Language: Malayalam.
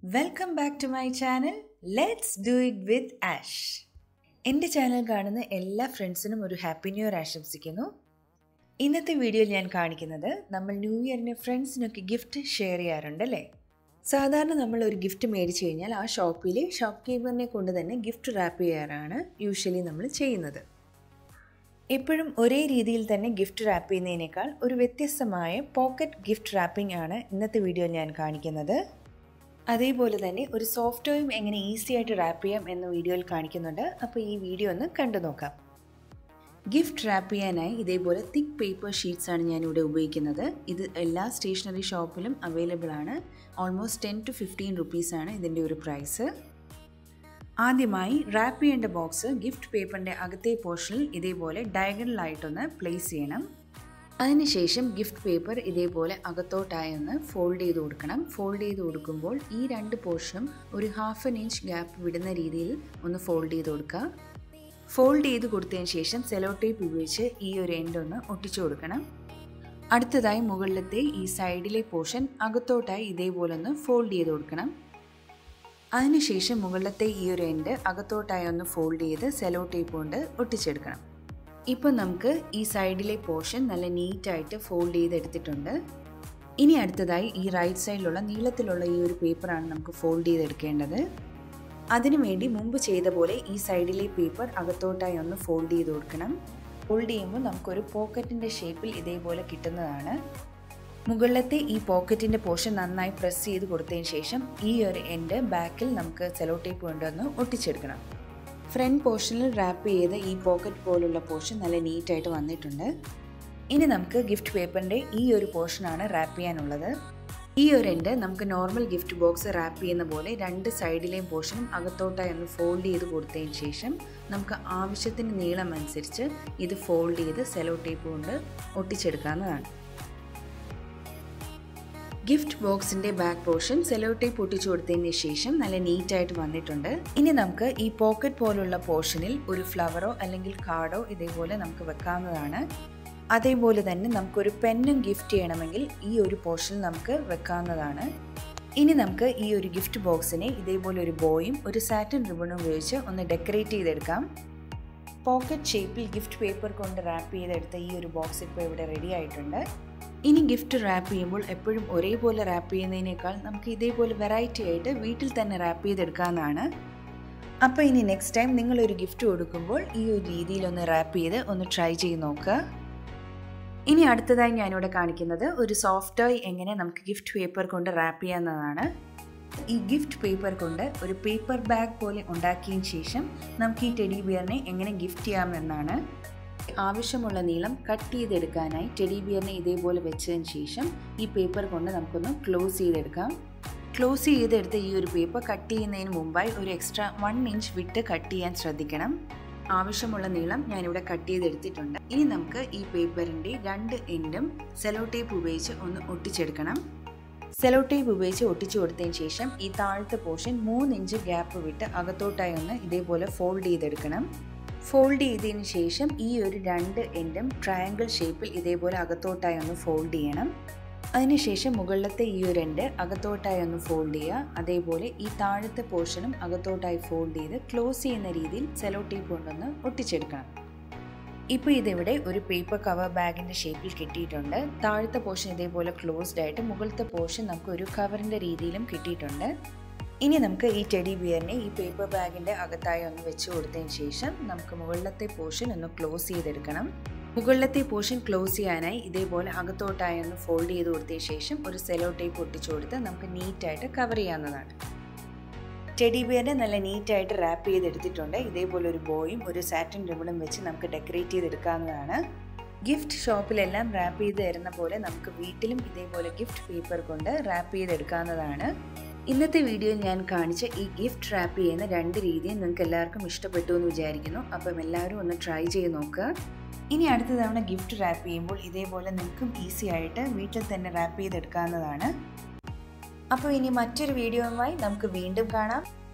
welcome back to my channel let's do it with Ash എൻ്റെ ചാനൽ കാണുന്ന എല്ലാ ഫ്രണ്ട്സിനും ഒരു ഹാപ്പി ന്യൂ ഇയർ ആശംസിക്കുന്നു ഇന്നത്തെ വീഡിയോയിൽ ഞാൻ കാണിക്കുന്നത് നമ്മൾ ന്യൂ ഇയറിന് ഫ്രണ്ട്സിനൊക്കെ ഗിഫ്റ്റ് ഷെയർ ചെയ്യാറുണ്ട് അല്ലേ സാധാരണ നമ്മൾ ഒരു ഗിഫ്റ്റ് മേടിച്ചു കഴിഞ്ഞാൽ ആ ഷോപ്പിലെ ഷോപ്പ് കീപ്പറിനെ കൊണ്ട് തന്നെ ഗിഫ്റ്റ് റാപ്പ് ചെയ്യാറാണ് യൂഷ്വലി നമ്മൾ ചെയ്യുന്നത് എപ്പോഴും ഒരേ രീതിയിൽ തന്നെ ഗിഫ്റ്റ് റാപ്പ് ചെയ്യുന്നതിനേക്കാൾ ഒരു വ്യത്യസ്തമായ പോക്കറ്റ് ഗിഫ്റ്റ് റാപ്പിംഗ് ആണ് ഇന്നത്തെ വീഡിയോയിൽ ഞാൻ കാണിക്കുന്നത് അതേപോലെ തന്നെ ഒരു സോഫ്റ്റ് ടോയും എങ്ങനെ ഈസി ആയിട്ട് റാപ്പ് ചെയ്യാം എന്ന വീഡിയോയിൽ കാണിക്കുന്നുണ്ട് അപ്പോൾ ഈ വീഡിയോ ഒന്ന് കണ്ടു നോക്കാം ഗിഫ്റ്റ് റാപ്പ് ചെയ്യാനായി ഇതേപോലെ തിക്ക് പേപ്പർ ഷീറ്റ്സ് ആണ് ഞാനിവിടെ ഉപയോഗിക്കുന്നത് ഇത് എല്ലാ സ്റ്റേഷനറി ഷോപ്പിലും അവൈലബിൾ ആണ് ഓൾമോസ്റ്റ് ടെൻ ടു ഫിഫ്റ്റീൻ റുപ്പീസാണ് ഇതിൻ്റെ ഒരു പ്രൈസ് ആദ്യമായി റാപ്പ് ചെയ്യേണ്ട ബോക്സ് ഗിഫ്റ്റ് പേപ്പറിൻ്റെ അകത്തെ പോർഷനിൽ ഇതേപോലെ ഡയഗണലായിട്ടൊന്ന് പ്ലേസ് ചെയ്യണം അതിനുശേഷം ഗിഫ്റ്റ് പേപ്പർ ഇതേപോലെ അകത്തോട്ടായി ഒന്ന് ഫോൾഡ് ചെയ്ത് കൊടുക്കണം ഫോൾഡ് ചെയ്ത് കൊടുക്കുമ്പോൾ ഈ രണ്ട് പോർഷനും ഒരു ഹാഫ് എൻ ഇഞ്ച് ഗ്യാപ്പ് വിടുന്ന രീതിയിൽ ഒന്ന് ഫോൾഡ് ചെയ്ത് കൊടുക്കുക ഫോൾഡ് ചെയ്ത് കൊടുത്തതിന് ശേഷം സെലോ ടേപ്പ് ഉപയോഗിച്ച് ഈ ഒരു എൻഡ് ഒന്ന് ഒട്ടിച്ചു കൊടുക്കണം അടുത്തതായി മുകളിലത്തെ ഈ സൈഡിലെ പോർഷൻ അകത്തോട്ടായി ഇതേപോലെ ഒന്ന് ഫോൾഡ് ചെയ്ത് കൊടുക്കണം അതിനുശേഷം മുകളിലത്തെ ഈ ഒരു എൻഡ് അകത്തോട്ടായി ഒന്ന് ഫോൾഡ് ചെയ്ത് സെലോ ടേപ്പ് കൊണ്ട് ഒട്ടിച്ചെടുക്കണം ഇപ്പം നമുക്ക് ഈ സൈഡിലെ പോർഷൻ നല്ല നീറ്റായിട്ട് ഫോൾഡ് ചെയ്തെടുത്തിട്ടുണ്ട് ഇനി അടുത്തതായി ഈ റൈറ്റ് സൈഡിലുള്ള നീളത്തിലുള്ള ഈ ഒരു പേപ്പറാണ് നമുക്ക് ഫോൾഡ് ചെയ്തെടുക്കേണ്ടത് അതിനുവേണ്ടി മുമ്പ് ചെയ്ത പോലെ ഈ സൈഡിലെ പേപ്പർ അകത്തോട്ടായി ഒന്ന് ഫോൾഡ് ചെയ്ത് കൊടുക്കണം ഫോൾഡ് ചെയ്യുമ്പോൾ നമുക്കൊരു പോക്കറ്റിൻ്റെ ഷേപ്പിൽ ഇതേപോലെ കിട്ടുന്നതാണ് മുകളിലത്തെ ഈ പോക്കറ്റിൻ്റെ പോർഷൻ നന്നായി പ്രസ് ചെയ്ത് കൊടുത്തതിന് ശേഷം ഈ ഒരു എൻഡ് ബാക്കിൽ നമുക്ക് സെലോ ടേപ്പ് കൊണ്ടുവന്ന് ഒട്ടിച്ചെടുക്കണം ഫ്രണ്ട് പോർഷനിൽ റാപ്പ് ചെയ്ത് ഈ പോക്കറ്റ് പോലുള്ള പോർഷൻ നല്ല നീറ്റായിട്ട് വന്നിട്ടുണ്ട് ഇനി നമുക്ക് ഗിഫ്റ്റ് പേപ്പറിൻ്റെ ഈ ഒരു പോർഷനാണ് റാപ്പ് ചെയ്യാനുള്ളത് ഈ ഒരു എൻഡ് നമുക്ക് നോർമൽ ഗിഫ്റ്റ് ബോക്സ് റാപ്പ് ചെയ്യുന്ന പോലെ രണ്ട് സൈഡിലെയും പോർഷനും അകത്തോട്ടായി ഒന്ന് ഫോൾഡ് ചെയ്ത് കൊടുത്തതിന് ശേഷം നമുക്ക് ആവശ്യത്തിന് നീളം അനുസരിച്ച് ഇത് ഫോൾഡ് ചെയ്ത് സെലോ ടേപ്പ് കൊണ്ട് ഒട്ടിച്ചെടുക്കാവുന്നതാണ് ഗിഫ്റ്റ് ബോക്സിന്റെ ബാക്ക് പോർഷൻ സെലോ ടേപ്പ് ഒട്ടിച്ചു കൊടുത്തതിന് ശേഷം നല്ല നീറ്റായിട്ട് വന്നിട്ടുണ്ട് ഇനി നമുക്ക് ഈ പോക്കറ്റ് പോലുള്ള പോർഷനിൽ ഒരു ഫ്ലവറോ അല്ലെങ്കിൽ കാർഡോ ഇതേപോലെ നമുക്ക് വെക്കാവുന്നതാണ് അതേപോലെ തന്നെ നമുക്കൊരു പെന്നും ഗിഫ്റ്റ് ചെയ്യണമെങ്കിൽ ഈ ഒരു പോർഷനിൽ നമുക്ക് വെക്കാവുന്നതാണ് ഇനി നമുക്ക് ഈ ഒരു ഗിഫ്റ്റ് ബോക്സിനെ ഇതേപോലെ ഒരു ബോയും ഒരു സാറ്റൻ റിബണും ഉപയോഗിച്ച് ഒന്ന് ഡെക്കറേറ്റ് ചെയ്തെടുക്കാം പോക്കറ്റ് ഷേപ്പിൽ ഗിഫ്റ്റ് പേപ്പർ കൊണ്ട് റാപ്പ് ചെയ്തെടുത്ത ഈ ഒരു ബോക്സ് ഇപ്പോൾ ഇവിടെ റെഡി ആയിട്ടുണ്ട് ഇനി ഗിഫ്റ്റ് റാപ്പ് ചെയ്യുമ്പോൾ എപ്പോഴും ഒരേപോലെ റാപ്പ് ചെയ്യുന്നതിനേക്കാൾ നമുക്ക് ഇതേപോലെ വെറൈറ്റി ആയിട്ട് വീട്ടിൽ തന്നെ റാപ്പ് ചെയ്തെടുക്കാവുന്നതാണ് അപ്പോൾ ഇനി നെക്സ്റ്റ് ടൈം നിങ്ങളൊരു ഗിഫ്റ്റ് കൊടുക്കുമ്പോൾ ഈ ഒരു രീതിയിലൊന്ന് റാപ്പ് ചെയ്ത് ഒന്ന് ട്രൈ ചെയ്ത് നോക്കുക ഇനി അടുത്തതായി ഞാനിവിടെ കാണിക്കുന്നത് ഒരു സോഫ്റ്റ് ടോയ് എങ്ങനെ നമുക്ക് ഗിഫ്റ്റ് പേപ്പർ കൊണ്ട് റാപ്പ് ചെയ്യാവുന്നതാണ് ഈ ഗിഫ്റ്റ് പേപ്പർ കൊണ്ട് ഒരു പേപ്പർ ബാഗ് പോലെ ഉണ്ടാക്കിയതിന് ശേഷം നമുക്ക് ഈ ടെഡി ബിയറിനെ എങ്ങനെ ഗിഫ്റ്റ് ചെയ്യാമെന്നാണ് ആവശ്യമുള്ള നീളം കട്ട് ചെയ്തെടുക്കാനായി ടെഡി ബിയറിനെ ഇതേപോലെ വെച്ചതിന് ശേഷം ഈ പേപ്പർ കൊണ്ട് നമുക്കൊന്ന് ക്ലോസ് ചെയ്തെടുക്കാം ക്ലോസ് ചെയ്തെടുത്ത ഈ ഒരു പേപ്പർ കട്ട് ചെയ്യുന്നതിന് മുമ്പായി ഒരു എക്സ്ട്രാ വൺ ഇഞ്ച് വിട്ട് കട്ട് ചെയ്യാൻ ശ്രദ്ധിക്കണം ആവശ്യമുള്ള നീളം ഞാനിവിടെ കട്ട് ചെയ്തെടുത്തിട്ടുണ്ട് ഇനി നമുക്ക് ഈ പേപ്പറിൻ്റെ രണ്ട് എൻഡും സെലോ ടേപ്പ് ഉപയോഗിച്ച് ഒന്ന് ഒട്ടിച്ചെടുക്കണം സെലോ ടേപ്പ് ഉപയോഗിച്ച് ഒട്ടിച്ചു കൊടുത്തതിന് ശേഷം ഈ താഴത്തെ പോർഷൻ മൂന്ന് ഇഞ്ച് ഗ്യാപ്പ് വിട്ട് അകത്തോട്ടായി ഒന്ന് ഇതേപോലെ ഫോൾഡ് ചെയ്തെടുക്കണം ഫോൾഡ് ചെയ്തതിന് ശേഷം ഈ ഒരു രണ്ട് എൻഡും ട്രയാങ്കിൾ ഷേപ്പിൽ ഇതേപോലെ അകത്തോട്ടായി ഒന്ന് ഫോൾഡ് ചെയ്യണം അതിനുശേഷം മുകളിലത്തെ ഈ ഒരു എൻഡ് അകത്തോട്ടായി ഒന്ന് ഫോൾഡ് ചെയ്യുക അതേപോലെ ഈ താഴത്തെ പോർഷനും അകത്തോട്ടായി ഫോൾഡ് ചെയ്ത് ക്ലോസ് ചെയ്യുന്ന രീതിയിൽ സെലോ ടേപ്പ് കൊണ്ടൊന്ന് ഒട്ടിച്ചെടുക്കണം ഇപ്പോൾ ഇതിവിടെ ഒരു പേപ്പർ കവർ ബാഗിൻ്റെ ഷേപ്പിൽ കിട്ടിയിട്ടുണ്ട് താഴത്തെ പോർഷൻ ഇതേപോലെ ക്ലോസ്ഡ് ആയിട്ട് മുകളിലത്തെ പോർഷൻ നമുക്ക് ഒരു കവറിൻ്റെ രീതിയിലും കിട്ടിയിട്ടുണ്ട് ഇനി നമുക്ക് ഈ ടെഡി ബിയറിനെ ഈ പേപ്പർ ബാഗിൻ്റെ അകത്തായി ഒന്ന് വെച്ച് കൊടുത്തതിന് ശേഷം നമുക്ക് മുകളിലത്തെ പോർഷൻ ഒന്ന് ക്ലോസ് ചെയ്തെടുക്കണം മുകളിലത്തെ പോർഷൻ ക്ലോസ് ചെയ്യാനായി ഇതേപോലെ അകത്തോട്ടായി ഒന്ന് ഫോൾഡ് ചെയ്ത് കൊടുത്തതിന് ശേഷം ഒരു സെലോ ടേപ്പ് ഒട്ടിച്ചു കൊടുത്ത് നമുക്ക് നീറ്റായിട്ട് കവർ ചെയ്യാവുന്നതാണ് ടെഡി ബിയറിനെ നല്ല നീറ്റായിട്ട് റാപ്പ് ചെയ്തെടുത്തിട്ടുണ്ട് ഇതേപോലെ ഒരു ബോയും ഒരു സാറ്റിൻ റിബണും വെച്ച് നമുക്ക് ഡെക്കറേറ്റ് ചെയ്തെടുക്കാവുന്നതാണ് ഗിഫ്റ്റ് ഷോപ്പിലെല്ലാം റാപ്പ് ചെയ്ത് തരുന്ന പോലെ നമുക്ക് വീട്ടിലും ഇതേപോലെ ഗിഫ്റ്റ് പേപ്പർ കൊണ്ട് റാപ്പ് ചെയ്തെടുക്കാവുന്നതാണ് ഇന്നത്തെ വീഡിയോയിൽ ഞാൻ കാണിച്ച ഈ ഗിഫ്റ്റ് റാപ്പ് ചെയ്യുന്ന രണ്ട് രീതിയും നിങ്ങൾക്ക് എല്ലാവർക്കും ഇഷ്ടപ്പെട്ടു എന്ന് വിചാരിക്കുന്നു അപ്പം എല്ലാവരും ഒന്ന് ട്രൈ ചെയ്ത് നോക്കുക ഇനി അടുത്ത തവണ ഗിഫ്റ്റ് റാപ്പ് ചെയ്യുമ്പോൾ ഇതേപോലെ നിങ്ങൾക്കും ഈസി ആയിട്ട് വീട്ടിൽ തന്നെ റാപ്പ് ചെയ്തെടുക്കാവുന്നതാണ് അപ്പോൾ ഇനി മറ്റൊരു വീഡിയോയുമായി നമുക്ക് വീണ്ടും കാണാം